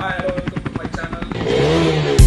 Hi, hello, welcome to my channel.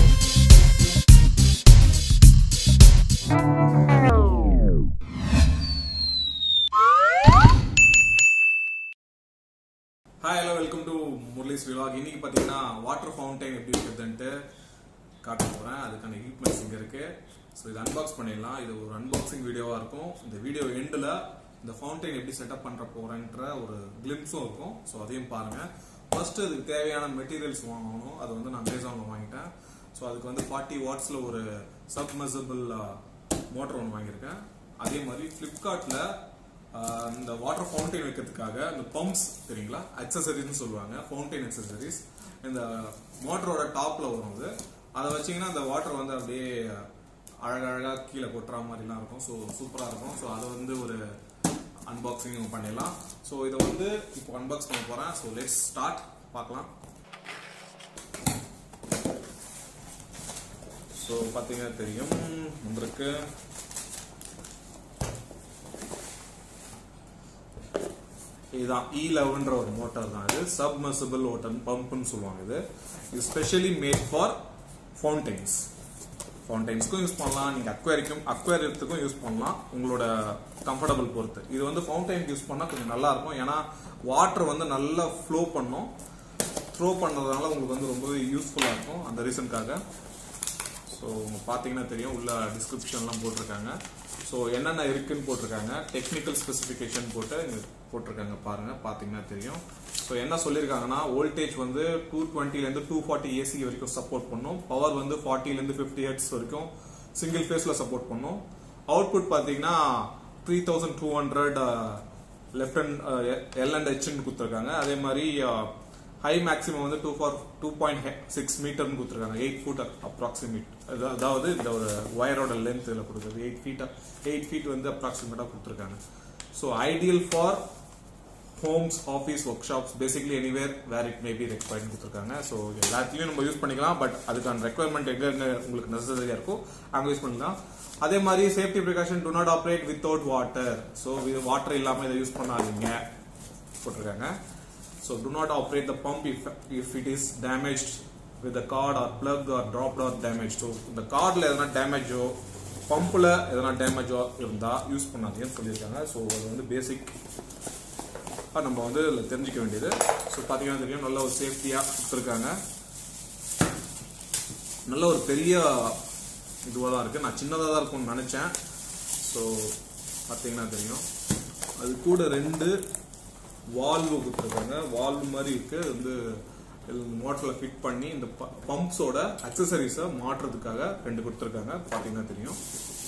Hi hello welcome to Murali's vlog இன்னைக்கு பார்த்தீங்கன்னா water fountain எப்படி இருக்குதுன்ட்டு காட்ட போகிறேன் அதுக்கான எக்யூப்மெண்ட்ஸ் இங்கே இருக்கு ஸோ இது அன்பாக்ஸ் பண்ணிடலாம் இது ஒரு அன்பாக்சிங் வீடியோவாக இருக்கும் இந்த வீடியோ எண்டில் இந்த ஃபவுண்டைன் எப்படி செட்டப் பண்ணுற போகிறேன்ற ஒரு கிளிம்ஸும் இருக்கும் ஸோ அதையும் பாருங்கள் ஃபர்ஸ்ட் இதுக்கு தேவையான மெட்டீரியல்ஸ் வாங்கணும் அது வந்து நான் அமேசானில் வாங்கிட்டேன் ஸோ அதுக்கு வந்து ஃபார்ட்டி வாட்ஸில் ஒரு சப்மர்சபிள் மோட்டர் ஒன்று வாங்கியிருக்கேன் அதே மாதிரி ஃப்ளிப்கார்ட்டில் ஆஹ் இந்த வாட்டர் ஃபவுண்டைன் வைக்கிறதுக்காக இந்த பம்ப்ஸ் தெரியுங்களா அக்சசரிஸ்னு சொல்லுவாங்க ஃபவுண்டைன் அக்சசரிஸ் இந்த மோட்டரோட டாப்ல வரும் அது அதை வச்சீங்கன்னா அந்த வாட்டர் வந்து அப்படியே அழகழகா கீழே கொட்டுற மாதிரிலாம் இருக்கும் ஸோ சூப்பராக இருக்கும் ஸோ அதை வந்து ஒரு அன்பாக்சிங் பண்ணிடலாம் ஸோ இதை வந்து இப்போ அன்பாக்ஸ் பண்ண போறேன் ஸோ லெட்ஸ் ஸ்டார்ட் பார்க்கலாம் ஸோ பார்த்தீங்கன்னா தெரியும் வந்திருக்கு இதுதான் இ லெவன்ற ஒரு மோட்டார் தான் இது சப்மர்சிபிள் ஓட்டன் பம்ப்னு சொல்லுவாங்க இது இது ஸ்பெஷலி மேட் ஃபார் ஃபவுண்டைன்ஸ் ஃபவுண்டைன்ஸ்க்கும் யூஸ் பண்ணலாம் நீங்க அக்வேரிக்கும் அக்வேரியத்துக்கும் யூஸ் பண்ணலாம் உங்களோட கம்ஃபர்டபுள் பொறுத்து இது வந்து ஃபவுண்டைன் யூஸ் பண்ணா கொஞ்சம் நல்லா இருக்கும் ஏன்னா வாட்டர் வந்து நல்லா ஃப்ளோ பண்ணும் த்ரோ பண்றதுனால உங்களுக்கு வந்து ரொம்பவே யூஸ்ஃபுல்லா இருக்கும் அந்த ரீசனுக்காக ஸோ உங்க பார்த்தீங்கன்னா தெரியும் உள்ள டிஸ்கிரிப்ஷன்லாம் போட்டிருக்காங்க ஸோ என்னென்ன இருக்குன்னு போட்டிருக்காங்க டெக்னிக்கல் ஸ்பெசிஃபிகேஷன் போட்டு இங்க போட்டிருக்காங்க பாருங்க பார்த்தீங்கன்னா தெரியும் ஸோ என்ன சொல்லியிருக்காங்கன்னா வோல்டேஜ் வந்து டூ டுவெண்ட்டிலேருந்து டூ ஃபார்ட்டி ஏசி வரைக்கும் சப்போர்ட் பண்ணும் பவர் வந்து ஃபார்ட்டிலேருந்து ஃபிஃப்டி ஹெட்ஸ் வரைக்கும் சிங்கிள் ஃபேஸில் சப்போர்ட் பண்ணும் அவுட்புட் பார்த்தீங்கன்னா three thousand two hundred left and L and ஹெச்னு கொடுத்துருக்காங்க அதே மாதிரி ஹை மேக்ஸிமம் வந்து two four two point six மீட்டர்னு கொடுத்துருக்காங்க எயிட் ஃபுட்டர் அப்ராக்சிமேட் அதாவது இந்த ஒரு ஒயரோட லென்த் இதில் கொடுக்குறது எயிட் ஃபீட்டர் எயிட் ஃபீட் வந்து அப்ராக்சிமேட்டாக கொடுத்துருக்காங்க so ideal for homes office workshops basically anywhere where it maybe required கொடுத்துருக்காங்க ஸோ எல்லாத்தையும் நம்ம யூஸ் பண்ணிக்கலாம் பட் அதுக்கான ரெக்குவயர்மெண்ட் எங்க எங்க உங்களுக்கு நெசசரியா இருக்கோ அங்கே யூஸ் பண்ணிக்கலாம் அதே மாதிரி safety precaution do not operate without water so இது வாட்டர் இல்லாமல் இதை யூஸ் பண்ணாதீங்க போட்டிருக்காங்க so do not operate the pump if if it is damage with cord or plug or dropped or damage so இந்த கார்டில் எதனா டேமேஜோ பம்பில் எதனா டேமேஜோ இருந்தால் யூஸ் பண்ணாதீங்கன்னு சொல்லியிருக்காங்க ஸோ அது வந்து பேசிக் நம்ம வந்து இதில் தெரிஞ்சுக்க வேண்டியது ஸோ பார்த்தீங்கன்னா தெரியும் நல்ல ஒரு சேஃப்டியாக கொடுத்துருக்காங்க நல்ல ஒரு பெரிய இதுவாக தான் இருக்குது நான் சின்னதாக தான் இருக்கும்னு நினச்சேன் ஸோ பார்த்தீங்கன்னா தெரியும் அது கூட ரெண்டு வால்வு கொடுத்துருக்காங்க வால்வு மாதிரி இருக்கு அது வந்து மோட்டரில் ஃபிட் பண்ணி இந்த பம்ப்ஸோட அக்சசரிஸை மாற்றுறதுக்காக ரெண்டு கொடுத்துருக்காங்க பார்த்தீங்கன்னா தெரியும்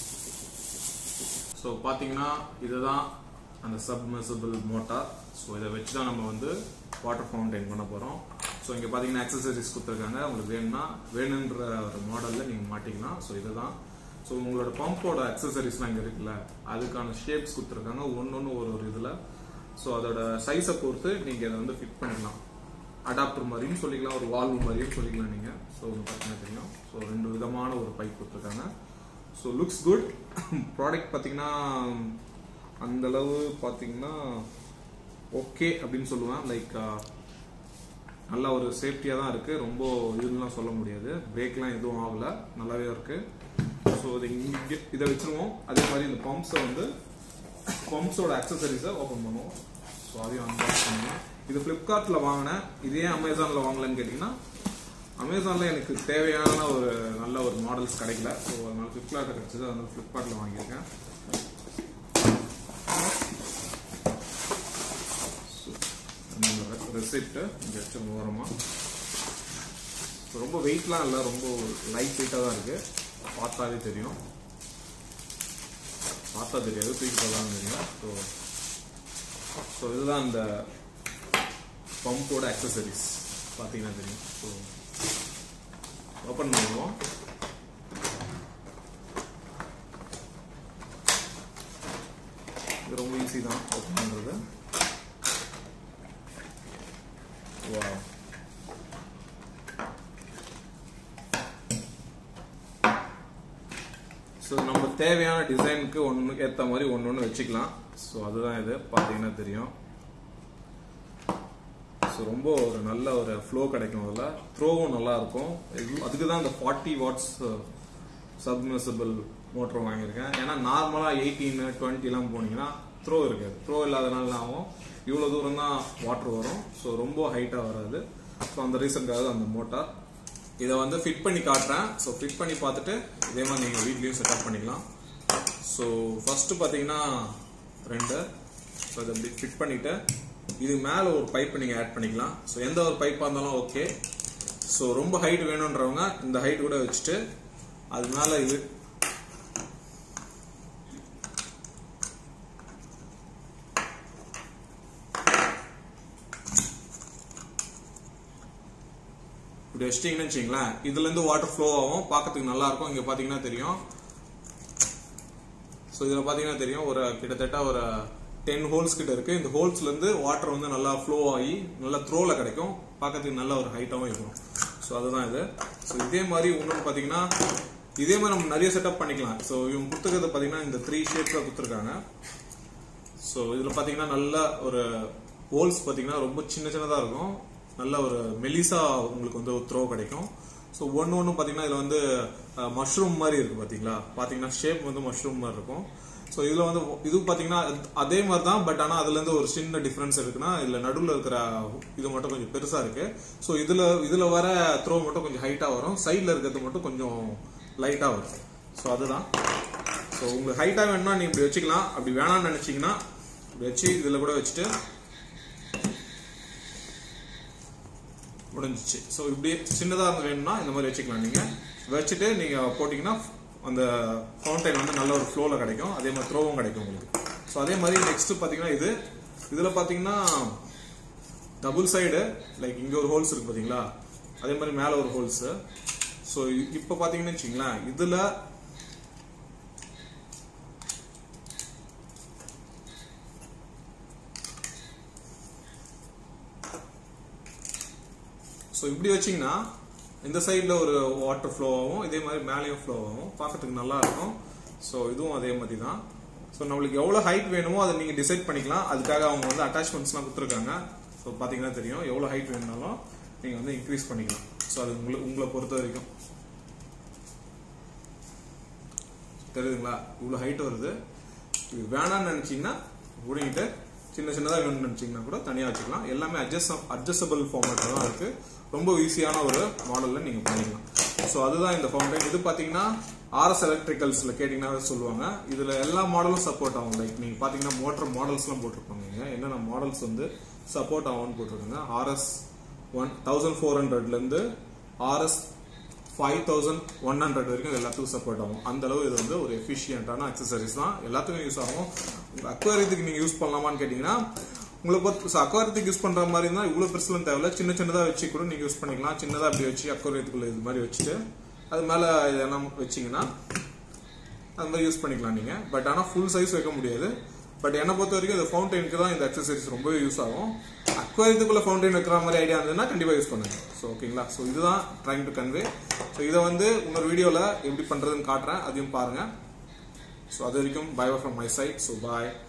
ஸோ பார்த்தீங்கன்னா இதுதான் அந்த சப்மர்சிபிள் மோட்டார் ஸோ இதை வச்சு தான் நம்ம வந்து வாட்டர் ஃபவுண்டைன் பண்ண போகிறோம் ஸோ இங்கே பார்த்தீங்கன்னா அக்சசரிஸ் கொடுத்துருக்காங்க உங்களுக்கு வேணும்னா வேணுன்ற ஒரு மாடலில் நீங்கள் மாட்டிக்கலாம் ஸோ இதுதான் ஸோ உங்களோட பம்போட அக்சசரிஸ்லாம் இங்கே இருக்குல்ல அதுக்கான ஷேப்ஸ் கொடுத்துருக்காங்க ஒன்று ஒன்று ஒரு ஒரு இதில் ஸோ அதோட சைஸை பொறுத்து நீங்கள் இதை வந்து ஃபிட் பண்ணிக்கலாம் அடாப்டர் மாதிரியும் சொல்லிக்கலாம் ஒரு வால்வு மாதிரியும் சொல்லிக்கலாம் நீங்கள் ஸோ பார்த்தீங்கன்னா தெரியும் ஸோ ரெண்டு விதமான ஒரு பைப் கொடுத்துருக்காங்க ஸோ லுக்ஸ் குட் ப்ராடக்ட் பார்த்தீங்கன்னா அந்த அளவு பார்த்தீங்கன்னா ஓகே அப்படின்னு சொல்லுவேன் லைக் நல்ல ஒரு சேஃப்டியாக தான் இருக்குது ரொம்ப இதுலாம் சொல்ல முடியாது பிரேக்லாம் எதுவும் ஆகலை நல்லாவே இருக்குது ஸோ இது இங்கே இதை வச்சுருவோம் அதே மாதிரி இந்த பம்ப்ஸை வந்து பம்ப்ஸோட அக்சசரிஸை ஓப்பன் பண்ணுவோம் ஸோ அதையும் அன்பாக்ஸ் பண்ணுவோம் இது ஃப்ளிப்கார்ட்டில் வாங்கினேன் இதே அமேசானில் வாங்கலன்னு கேட்டிங்கன்னா அமேசானில் எனக்கு தேவையான ஒரு நல்ல ஒரு மாடல்ஸ் கிடைக்கல ஸோ அதனால ஃப்ளிப்கார்ட்டில் கிடைச்சது அதனால ஃப்ளிப்கார்ட்டில் வாங்கியிருக்கேன் ரெசிப்ட் ஜஸ்ட் ஓரமாக ரொம்ப வெயிட்லாம் இல்லை ரொம்ப லைட் வெயிட்டாக தான் இருக்குது பார்த்தாலே தெரியும் பார்த்தா தெரியாது தூக்கி போடலாம் தெரியும் ஸோ ஸோ இதுதான் இந்த பம்போட அக்சசரிஸ் பார்த்தீங்கன்னா தெரியும் ஸோ ஓப்பன் பண்ணுவோம் இது ரொம்ப ஈஸி தான் ஓப்பன் பண்ணுறது வா ஸோ நம்ம தேவையான டிசைனுக்கு ஒன்று ஏற்ற மாதிரி ஒன்று ஒன்று வச்சுக்கலாம் ஸோ அதுதான் இது பார்த்தீங்கன்னா தெரியும் ஸோ ரொம்ப ஒரு நல்ல ஒரு ஃப்ளோ கிடைக்கும் அதில் த்ரோவும் நல்லா இருக்கும் இது- அதுக்கு தான் இந்த ஃபார்ட்டி வாட்ஸ் சப்மர்சிபிள் மோட்டர் வாங்கியிருக்கேன் ஏன்னா நார்மலாக எயிட்டீன் டுவெண்ட்டிலாம் போனீங்கன்னா த்ரோ இருக்காது த்ரோ இல்லாதனால என்ன ஆகும் இவ்வளோ தூரம் தான் வாட்டர் வரும் ஸோ ரொம்ப ஹைட்டாக வராது ஸோ அந்த ரீசனுக்காக அந்த மோட்டார் இதை வந்து ஃபிட் பண்ணி காட்டுறேன் ஸோ ஃபிட் பண்ணி பார்த்துட்டு இதே மாதிரி நீங்கள் வீட்லேயும் செட்டப் பண்ணிக்கலாம் ஸோ ஃபஸ்ட்டு பார்த்தீங்கன்னா ரெண்டு ஸோ இதை அப்படி ஃபிட் பண்ணிவிட்டு இது மேலே ஒரு பைப் நீங்கள் ஆட் பண்ணிக்கலாம் ஸோ எந்த ஒரு பைப்பாக இருந்தாலும் ஓகே ஸோ ரொம்ப ஹைட் வேணுன்றவங்க இந்த ஹைட் கூட வச்சுட்டு அது மேலே இது இப்படி வச்சிட்டீங்கன்னு வச்சுங்களேன் இதுல இருந்து வாட்டர் ஃப்ளோ ஆகும் பார்க்கறதுக்கு நல்லா இருக்கும் இங்க பாத்தீங்கன்னா தெரியும் ஸோ இதுல பாத்தீங்கன்னா தெரியும் ஒரு கிட்டத்தட்ட ஒரு டென் ஹோல்ஸ் கிட்ட இருக்கு இந்த ஹோல்ஸ்ல இருந்து வாட்டர் வந்து நல்லா ஃப்ளோ ஆகி நல்லா த்ரோல கிடைக்கும் பார்க்கறதுக்கு நல்ல ஒரு ஹைட்டாகவும் இருக்கும் ஸோ அதுதான் இது ஸோ இதே மாதிரி இன்னொன்று பார்த்தீங்கன்னா இதே மாதிரி நம்ம நிறைய செட்டப் பண்ணிக்கலாம் ஸோ இவங்க கொடுத்துருக்கிறது பார்த்தீங்கன்னா இந்த த்ரீ ஷேப்ஸில் கொடுத்துருக்காங்க ஸோ இதில் பார்த்தீங்கன்னா நல்ல ஒரு ஹோல்ஸ் பார்த்தீங்கன்னா ரொம்ப சின்ன சின்னதாக இருக்கும் நல்ல ஒரு மெலிசா உங்களுக்கு வந்து ஒரு த்ரோ கிடைக்கும் ஸோ ஒன்று ஒன்று பார்த்தீங்கன்னா இதில் வந்து மஷ்ரூம் மாதிரி இருக்கு பார்த்தீங்களா பார்த்தீங்கன்னா ஷேப் வந்து மஷ்ரூம் மாதிரி இருக்கும் ஸோ இதில் வந்து இது பார்த்தீங்கன்னா அதே மாதிரி தான் பட் ஆனால் அதுலேருந்து ஒரு சின்ன டிஃப்ரென்ஸ் இருக்குன்னா இதில் நடுவில் இருக்கிற இது மட்டும் கொஞ்சம் பெருசாக இருக்கு ஸோ இதில் இதில் வர த்ரோ மட்டும் கொஞ்சம் ஹைட்டாக வரும் சைடில் இருக்கிறது மட்டும் கொஞ்சம் லைட்டாக வரும் ஸோ அதுதான் ஸோ உங்களுக்கு ஹைட்டாக வேணும்னா நீங்கள் இப்படி வச்சுக்கலாம் அப்படி வேணாம்னு நினச்சிங்கன்னா இப்படி வச்சு இதில் கூட வச்சுட்டு முடிஞ்சிச்சு ஸோ இப்படி சின்னதாக இருந்து வேணும்னா இந்த மாதிரி வச்சுக்கலாம் நீங்கள் வச்சுட்டு நீங்கள் போட்டிங்கன்னா அந்த ஃபவுண்டைன் வந்து நல்ல ஒரு ஃப்ளோவில் கிடைக்கும் அதே மாதிரி த்ரோவும் கிடைக்கும் உங்களுக்கு ஸோ அதே மாதிரி நெக்ஸ்ட் பார்த்தீங்கன்னா இது இதில் பார்த்தீங்கன்னா டபுள் சைடு லைக் இங்கே ஒரு ஹோல்ஸ் இருக்கு பார்த்தீங்களா அதே மாதிரி மேலே ஒரு ஹோல்ஸு ஸோ இப்போ பார்த்தீங்கன்னு வச்சுங்களேன் இதில் ஸோ இப்படி வச்சீங்கன்னா இந்த சைடில் ஒரு வாட்டர் ஃப்ளோ ஆகும் இதே மாதிரி மேலேயும் ஃப்ளோ ஆகும் பார்க்கறதுக்கு நல்லா இருக்கும் ஸோ இதுவும் அதே மாதிரி தான் ஸோ நம்மளுக்கு எவ்வளோ ஹைட் வேணுமோ அதை நீங்கள் டிசைட் பண்ணிக்கலாம் அதுக்காக அவங்க வந்து அட்டாச்மெண்ட்ஸ்லாம் கொடுத்துருக்காங்க ஸோ பார்த்தீங்கன்னா தெரியும் எவ்வளோ ஹைட் வேணும்னாலும் நீங்கள் வந்து இன்க்ரீஸ் பண்ணிக்கலாம் ஸோ அது உங்களை உங்களை பொறுத்த வரைக்கும் தெரியுதுங்களா இவ்வளோ ஹைட் வருது இது வேணாம்னு நினச்சிங்கன்னா முடிங்கிட்டு சின்ன சின்னதாக வேணும்னு நினச்சிங்கன்னா கூட தனியாக வச்சுக்கலாம் எல்லாமே அட்ஜஸ்ட் அட்ஜஸ்டபிள் ஃபார்மேட்டில் தான் இருக்குது ரொம்ப ஈஸியான ஒரு மாடலில் நீங்கள் பண்ணிக்கலாம் ஸோ அதுதான் இந்த ஃபவுண்டைன் இது பார்த்தீங்கன்னா ஆர்எஸ் எலக்ட்ரிக்கல்ஸில் கேட்டிங்கன்னா சொல்லுவாங்க இதில் எல்லா மாடலும் சப்போர்ட் ஆகும் லைக் நீங்கள் பார்த்தீங்கன்னா மோட்டர் மாடல்ஸ்லாம் போட்டிருப்பாங்க இங்க. என்னென்ன மாடல்ஸ் வந்து சப்போர்ட் ஆகும்னு போட்டிருக்காங்க ஆர்எஸ் ஒன் தௌசண்ட் ஃபோர் ஹண்ட்ரட்லேருந்து R S five thousand one hundred வரைக்கும் இது எல்லாத்துக்கும் சப்போர்ட் ஆகும் அந்த அளவு இது வந்து ஒரு எஃபிஷியன்டான அக்சசரிஸ் தான் எல்லாத்துக்கும் யூஸ் ஆகும் உங்க அக்வாரியத்துக்கு நீங்க யூஸ் பண்ணலாமான்னு கேட்டீங்கன்னா உங்களை பொறுத்து அக்வாரியத்துக்கு யூஸ் பண்ற மாதிரி இருந்தா இவ்வளவு பெருசுலாம் தேவையில்ல சின்ன சின்னதா வச்சு கூட நீங்க யூஸ் பண்ணிக்கலாம் சின்னதா அப்படி வச்சு அக்வாரியத்துக்குள்ள இது மாதிரி வச்சுட்டு அது மேல இதெல்லாம் வச்சீங்கன்னா அது மாதிரி யூஸ் பண்ணிக்கலாம் நீங்க பட் ஆனா ஃபுல் சைஸ் வைக்க முடியாது பட் என்னை பொறுத்த வரைக்கும் இந்த ஃபவுண்டைனுக்கு தான் இந்த அக்சசரிஸ் ரொம்பவே யூஸ் ஆகும் அக்வாரியத்துக்குள்ள ஃபவுண்டைன் வைக்கிற மாதிரி ஐடியா இருந்ததுன்னா கண்டிப்பா யூஸ் பண்ணுங்க ஸோ ஓகேங்களா ஸோ இதுதான் ட்ரைங் டு கன்வே ஸோ இதை வந்து இன்னொரு வீடியோல எப்படி பண்றதுன்னு காட்டுறேன் அதையும் பாருங்க ஸோ அது வரைக்கும் bye from my side so bye